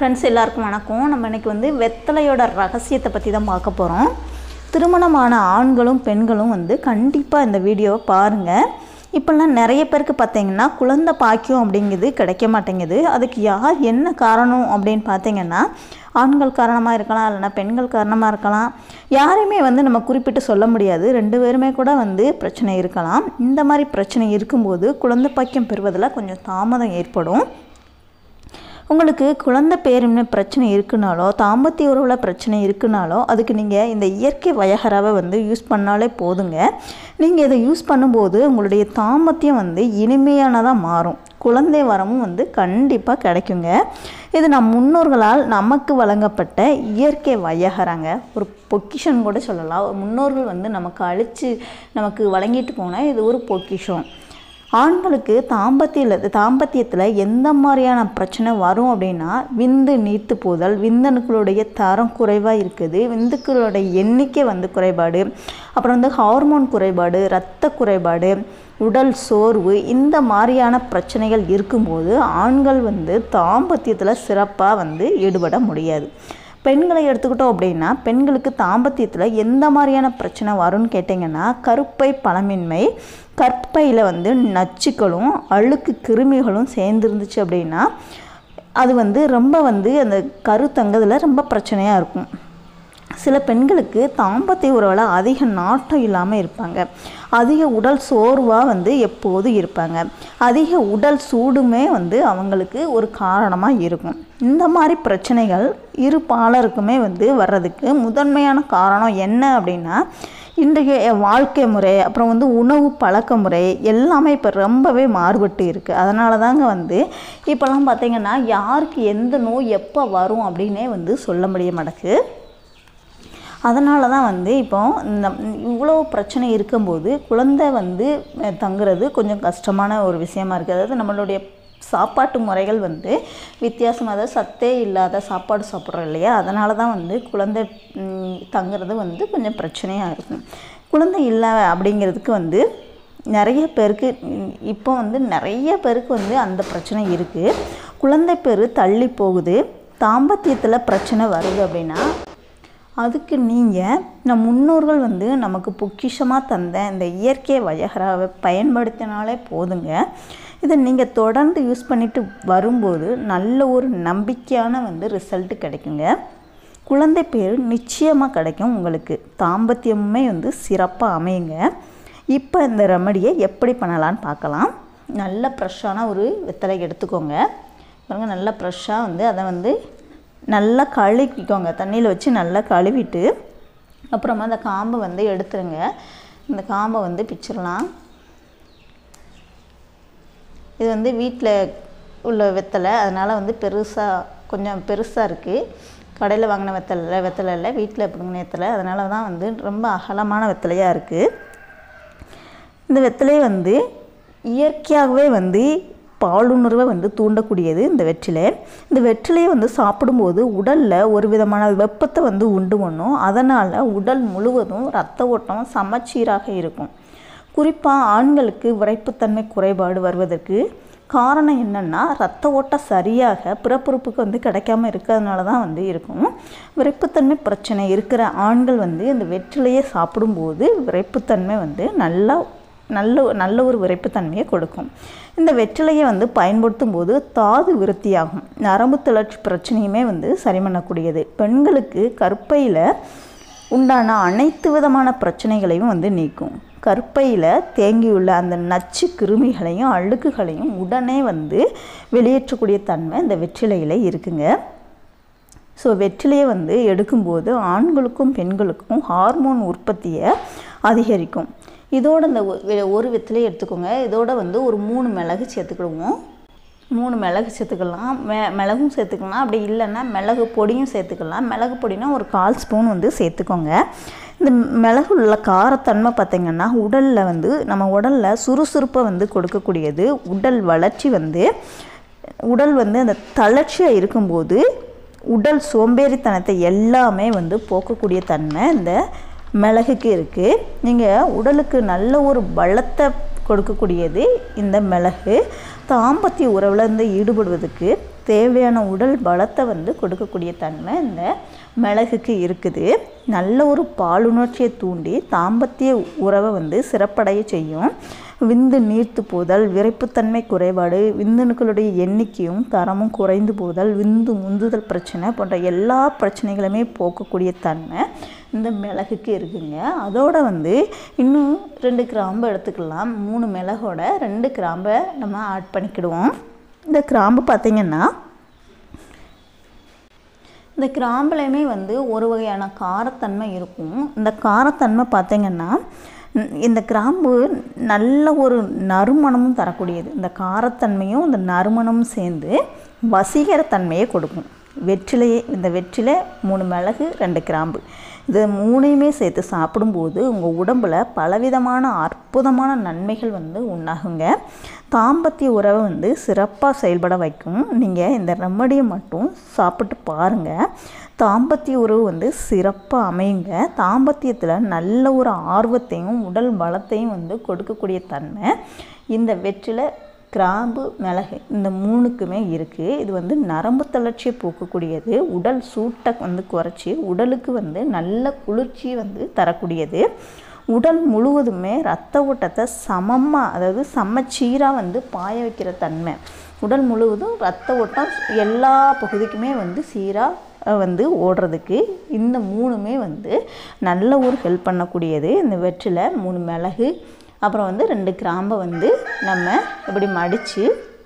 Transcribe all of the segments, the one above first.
friends எல்லாருக்கும் வணக்கம் நம்ம இன்னைக்கு வந்து வெத்தலையோட ரகசியத்தை பற்றி தான் பார்க்க போகிறோம் திருமணமான ஆண்களும் பெண்களும் வந்து கண்டிப்பாக இந்த வீடியோவை பாருங்கள் இப்போல்லாம் நிறைய பேருக்கு பார்த்தீங்கன்னா குழந்தை பாக்கியம் அப்படிங்கிறது கிடைக்க மாட்டேங்குது அதுக்கு யார் என்ன காரணம் அப்படின்னு பார்த்தீங்கன்னா ஆண்கள் காரணமாக இருக்கலாம் இல்லைனா பெண்கள் காரணமாக இருக்கலாம் யாரையுமே வந்து நம்ம குறிப்பிட்டு சொல்ல முடியாது ரெண்டு பேருமே கூட வந்து பிரச்சனை இருக்கலாம் இந்த மாதிரி பிரச்சனை இருக்கும்போது குழந்தை பாக்கியம் பெறுவதில் கொஞ்சம் தாமதம் ஏற்படும் உங்களுக்கு குழந்தை பேருன்னு பிரச்சனை இருக்குனாலோ தாம்பத்திய உறவில் பிரச்சனை இருக்குனாலோ அதுக்கு நீங்கள் இந்த இயற்கை வயகராவை வந்து யூஸ் பண்ணாலே போதுங்க நீங்கள் இதை யூஸ் பண்ணும்போது உங்களுடைய தாம்பத்தியம் வந்து இனிமையானதாக மாறும் குழந்தை வரமும் வந்து கண்டிப்பாக கிடைக்குங்க இது நம் முன்னோர்களால் நமக்கு வழங்கப்பட்ட இயற்கை வயகராங்க ஒரு பொக்கிஷன் கூட சொல்லலாம் முன்னோர்கள் வந்து நமக்கு அழித்து நமக்கு வழங்கிட்டு போனால் இது ஒரு பொக்கிஷம் ஆண்களுக்கு தாம்பத்தியில் தாம்பத்தியத்தில் எந்த மாதிரியான பிரச்சனை வரும் அப்படின்னா விந்து நீர்த்து போதல் விந்தணுக்களுடைய தரம் குறைவாக இருக்குது விந்துக்களுடைய எண்ணிக்கை வந்து குறைபாடு அப்புறம் வந்து ஹார்மோன் குறைபாடு இரத்த குறைபாடு உடல் சோர்வு இந்த மாதிரியான பிரச்சனைகள் இருக்கும்போது ஆண்கள் வந்து தாம்பத்தியத்தில் சிறப்பாக வந்து ஈடுபட முடியாது பெண்களை எடுத்துக்கிட்டோம் அப்படின்னா பெண்களுக்கு தாம்பத்தியத்தில் எந்த மாதிரியான பிரச்சனை வரும்னு கேட்டிங்கன்னா கருப்பை பழமின்மை கற்பையில் வந்து நச்சுக்களும் அழுக்கு கிருமிகளும் சேர்ந்துருந்துச்சு அப்படின்னா அது வந்து ரொம்ப வந்து அந்த கரு தங்கதில் ரொம்ப பிரச்சனையாக இருக்கும் சில பெண்களுக்கு தாம்பத்திய உறவில் அதிக நாட்டம் இல்லாமல் இருப்பாங்க அதிக உடல் சோர்வாக வந்து எப்போதும் இருப்பாங்க அதிக உடல் சூடுமே வந்து அவங்களுக்கு ஒரு காரணமாக இருக்கும் இந்த மாதிரி பிரச்சனைகள் இரு பாலருக்குமே வந்து வர்றதுக்கு முதன்மையான காரணம் என்ன அப்படின்னா இன்றைய வாழ்க்கை முறை அப்புறம் வந்து உணவு பழக்க முறை எல்லாமே இப்போ ரொம்பவே மாறுபட்டு இருக்குது அதனால தாங்க வந்து இப்போல்லாம் பார்த்திங்கன்னா யாருக்கு எந்த நோய் எப்போ வரும் அப்படின்னே வந்து சொல்ல முடிய மாட்டேக்கு அதனால தான் வந்து இப்போ இந்த இவ்வளோ பிரச்சனை இருக்கும்போது குழந்தை வந்து அஹ், தங்குறது கொஞ்சம் கஷ்டமான ஒரு விஷயமா இருக்குது அதாவது நம்மளுடைய சாப்பாட்டு முறைகள் வந்து வித்தியாசம் அதாவது சத்தே இல்லாத சாப்பாடு சாப்பிட்றோம் இல்லையா அதனால தான் வந்து குழந்தை ம், தங்குறது வந்து கொஞ்சம் பிரச்சனையாக இருக்கும் குழந்தை இல்லை அப்படிங்கிறதுக்கு வந்து நிறைய பேருக்கு ம், இப்போ வந்து நிறைய பேருக்கு வந்து அந்த பிரச்சனை இருக்குது குழந்தை பேர் தள்ளி போகுது தாம்பத்தியத்தில் பிரச்சனை வருது அப்படின்னா அதுக்கு நீங்கள் நம் முன்னோர்கள் வந்து நமக்கு பொக்கிஷமாக தந்த இந்த இயற்கை வயகராவை பயன்படுத்தினாலே போதுங்க இதை நீங்கள் தொடர்ந்து யூஸ் பண்ணிட்டு வரும்போது நல்ல ஒரு நம்பிக்கையான வந்து ரிசல்ட் கிடைக்குங்க குழந்தை பேர் நிச்சயமாக கிடைக்கும் உங்களுக்கு தாம்பத்தியமுமே வந்து சிறப்பாக அமையுங்க இப்போ இந்த ரெமடியை எப்படி பண்ணலான்னு பார்க்கலாம் நல்ல ஃப்ரெஷ்ஷான ஒரு வெத்தலை எடுத்துக்கோங்க பாருங்க நல்லா ஃப்ரெஷ்ஷாக வந்து அதை வந்து நல்லா கழுவிக்கோங்க தண்ணியில் வச்சு நல்லா கழுவிட்டு அப்புறமா அந்த காம்பை வந்து எடுத்துருங்க இந்த காம்பை வந்து பிச்சிடலாம் இது வந்து வீட்டில் உள்ள வெத்தலை அதனால் வந்து பெருசாக கொஞ்சம் பெருசாக இருக்குது கடையில் வாங்கின வெத்தலை வெத்தலை இல்லை வீட்டில் பிடுங்கின வெத்தலை அதனால தான் வந்து ரொம்ப அகலமான வெத்தலையாக இருக்குது இந்த வெத்தலை வந்து இயற்கையாகவே வந்து பாலுணர்வை வந்து தூண்டக்கூடியது இந்த வெற்றிலை இந்த வெற்றிலையை வந்து சாப்பிடும்போது உடலில் ஒரு விதமான வெப்பத்தை வந்து உண்டு பண்ணும் அதனால் உடல் முழுவதும் இரத்த ஓட்டம் சமச்சீராக இருக்கும் குறிப்பாக ஆண்களுக்கு விரைப்புத்தன்மை குறைபாடு வருவதற்கு காரணம் என்னென்னா ரத்த ஓட்டம் சரியாக பிறப்புறுப்புக்கு வந்து கிடைக்காம இருக்கிறதுனால தான் வந்து இருக்கும் விரைப்புத்தன்மை பிரச்சனை இருக்கிற ஆண்கள் வந்து இந்த வெற்றிலையை சாப்பிடும்போது விரைப்புத்தன்மை வந்து நல்லா நல்ல நல்ல ஒரு விரைப்புத்தன்மையை கொடுக்கும் இந்த வெற்றிலையை வந்து பயன்படுத்தும் போது தாது விருத்தியாகும் நரம்பு தளர்ச்சி பிரச்சனையுமே வந்து சரி பண்ணக்கூடியது பெண்களுக்கு கற்பையில் உண்டான அனைத்து விதமான பிரச்சனைகளையும் வந்து நீக்கும் கற்பையில் தேங்கியுள்ள அந்த நச்சு கிருமிகளையும் அழுக்குகளையும் உடனே வந்து வெளியேற்றக்கூடிய தன்மை இந்த வெற்றிலையில் இருக்குங்க ஸோ வெற்றிலையை வந்து எடுக்கும்போது ஆண்களுக்கும் பெண்களுக்கும் ஹார்மோன் உற்பத்தியை அதிகரிக்கும் இதோட இந்த ஒ- வெ- ஒரு வெற்றிலையை எடுத்துக்கோங்க இதோட வந்து ஒரு மூணு மிளகு சேர்த்துக்கிடுவோம் மூணு மிளகு சேர்த்துக்கலாம் மெ மிளகும் சேர்த்துக்கலாம் அப்படி இல்லைன்னா மிளகு பொடியும் சேர்த்துக்கலாம் மிளகு பொடினா ஒரு கால் ஸ்பூன் வந்து சேர்த்துக்கோங்க இந்த மிளகு உள்ள காரத்தன்மை பார்த்திங்கன்னா உடலில் வந்து நம்ம உடலில் சுறுசுறுப்பை வந்து கொடுக்கக்கூடியது உடல் வளர்ச்சி வந்து உடல் வந்து அந்த தளர்ச்சியாக இருக்கும்போது உடல் சோம்பேறித்தனத்தை எல்லாமே வந்து போக்கக்கூடிய தன்மை இந்த மிளகுக்கு இருக்குது நீங்கள் உடலுக்கு நல்ல ஒரு பலத்தை கொடுக்கக்கூடியது இந்த மிளகு தாம்பத்திய உறவில் இருந்து ஈடுபடுவதற்கு தேவையான உடல் பலத்தை வந்து கொடுக்கக்கூடிய தன்மை இந்த மிளகுக்கு இருக்குது நல்ல ஒரு பாலுணர்ச்சியை தூண்டி தாம்பத்திய உறவை வந்து சிறப்படைய செய்யும் விந்து நீர்த்து போதல் விரைப்புத்தன்மை குறைபாடு விந்தணுக்களுடைய எண்ணிக்கையும் தரமும் குறைந்து போதல் விந்து முந்துதல் பிரச்சனை போன்ற எல்லா பிரச்சனைகளுமே போக்கக்கூடிய தன்மை இந்த மிளகுக்கு இருக்குங்க அதோட வந்து இன்னும் ரெண்டு கிராம்பு எடுத்துக்கலாம் மூணு மிளகோட ரெண்டு கிராம்பை நம்ம ஆட் பண்ணிக்கிடுவோம் இந்த கிராம்பு பார்த்திங்கன்னா இந்த கிராம்புலையுமே வந்து ஒரு வகையான காரத்தன்மை இருக்கும் இந்த காரத்தன்மை பார்த்திங்கன்னா இந்த கிராம்பு நல்ல ஒரு நறுமணமும் தரக்கூடியது இந்த காரத்தன்மையும் இந்த நறுமணமும் சேர்ந்து வசீகரத்தன்மையை கொடுக்கும் வெற்றிலையே இந்த வெற்றிலை மூணு மிளகு ரெண்டு கிராம்பு இது மூணையுமே சேர்த்து சாப்பிடும்போது உங்கள் உடம்பில் பலவிதமான அற்புதமான நன்மைகள் வந்து உண்டாகுங்க தாம்பத்திய உறவை வந்து சிறப்பாக செயல்பட வைக்கும் நீங்கள் இந்த ரெமடியை மட்டும் சாப்பிட்டு பாருங்கள் தாம்பத்திய உறவு வந்து சிறப்பாக அமையுங்க தாம்பத்தியத்தில் நல்ல ஒரு ஆர்வத்தையும் உடல் பலத்தையும் வந்து கொடுக்கக்கூடிய தன்மை இந்த வெற்றிலை கிராம்பு மிளகு இந்த மூணுக்குமே இருக்குது இது வந்து நரம்பு தளர்ச்சியை போக்கக்கூடியது உடல் சூட்டை வந்து குறைச்சி உடலுக்கு வந்து நல்ல குளிர்ச்சி வந்து தரக்கூடியது உடல் முழுவதுமே ரத்த ஓட்டத்தை சமமாக அதாவது சமச்சீராக வந்து பாய வைக்கிற தன்மை உடல் முழுவதும் ரத்த ஓட்டம் எல்லா பகுதிக்குமே வந்து சீராக வந்து ஓடுறதுக்கு இந்த மூணுமே வந்து நல்ல ஒரு ஹெல்ப் பண்ணக்கூடியது இந்த வெற்றிலை மூணு மிளகு அப்புறம் வந்து ரெண்டு கிராம்பை வந்து நம்ம இப்படி மடித்து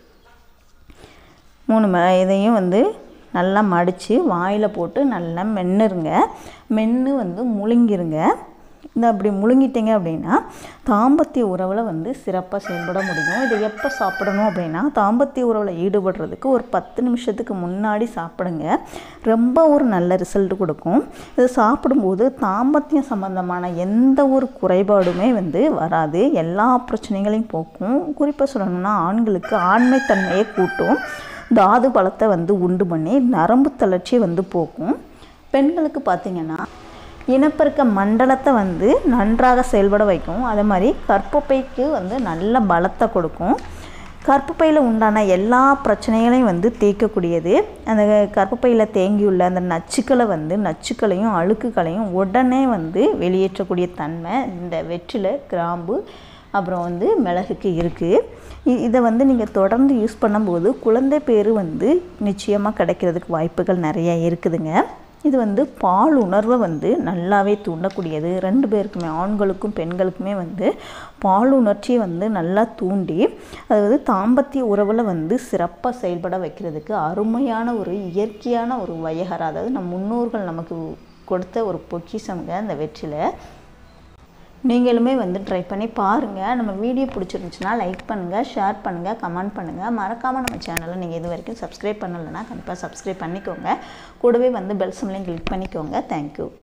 மூணு ம இதையும் வந்து நல்லா மடித்து வாயில் போட்டு நல்லா மென்னுருங்க மென்று வந்து முழுங்கிருங்க இந்த அப்படி முழுங்கிட்டீங்க அப்படின்னா தாம்பத்திய உறவில் வந்து சிறப்பாக செயல்பட முடியும் இதை எப்போ சாப்பிடணும் அப்படின்னா தாம்பத்திய உறவில் ஈடுபடுறதுக்கு ஒரு பத்து நிமிஷத்துக்கு முன்னாடி சாப்பிடுங்க ரொம்ப ஒரு நல்ல ரிசல்ட் கொடுக்கும் இது சாப்பிடும்போது தாம்பத்தியம் சம்மந்தமான எந்த ஒரு குறைபாடுமே வந்து வராது எல்லா பிரச்சனைகளையும் போக்கும் குறிப்பாக சொல்லணும்னா ஆண்களுக்கு ஆண்மைத்தன்மையை கூட்டும் தாது பலத்தை வந்து உண்டு பண்ணி நரம்பு தளர்ச்சியை வந்து போக்கும் பெண்களுக்கு பார்த்திங்கன்னா இனப்பெருக்க மண்டலத்தை வந்து நன்றாக செயல்பட வைக்கும் அதே மாதிரி கற்பப்பைக்கு வந்து நல்ல பலத்தை கொடுக்கும் கற்பப்பையில் உண்டான எல்லா பிரச்சனைகளையும் வந்து தீர்க்கக்கூடியது அந்த கற்பப்பையில் தேங்கியுள்ள அந்த நச்சுக்களை வந்து நச்சுக்களையும் அழுக்குகளையும் உடனே வந்து வெளியேற்றக்கூடிய தன்மை இந்த வெற்றிலை கிராம்பு அப்புறம் வந்து மிளகுக்கு இருக்குது இதை வந்து நீங்கள் தொடர்ந்து யூஸ் பண்ணும்போது குழந்தை பேர் வந்து நிச்சயமாக கிடைக்கிறதுக்கு வாய்ப்புகள் நிறைய இருக்குதுங்க இது வந்து பால் உணர்வை வந்து நல்லாவே தூண்டக்கூடியது ரெண்டு பேருக்குமே ஆண்களுக்கும் பெண்களுக்குமே வந்து பால் உணர்ச்சியை வந்து நல்லா தூண்டி அதாவது தாம்பத்திய உறவில் வந்து சிறப்பாக செயல்பட வைக்கிறதுக்கு அருமையான ஒரு இயற்கையான ஒரு வயகர் அதாவது நம் முன்னோர்கள் நமக்கு கொடுத்த ஒரு பொக்கிஷங்க அந்த வெற்றில நீங்களுமே வந்து ட்ரை பண்ணி பாருங்கள் நம்ம வீடியோ பிடிச்சிருந்துச்சுன்னா லைக் பண்ணுங்கள் ஷேர் பண்ணுங்கள் கமெண்ட் பண்ணுங்கள் மறக்காமல் நம்ம சேனலை நீங்கள் இது வரைக்கும் சப்ஸ்கிரைப் பண்ணலைன்னா கண்டிப்பாக சப்ஸ்கிரைப் பண்ணிக்கோங்க கூடவே வந்து பெல் சிம்லையும் கிளிக் பண்ணிக்கோங்க தேங்க்யூ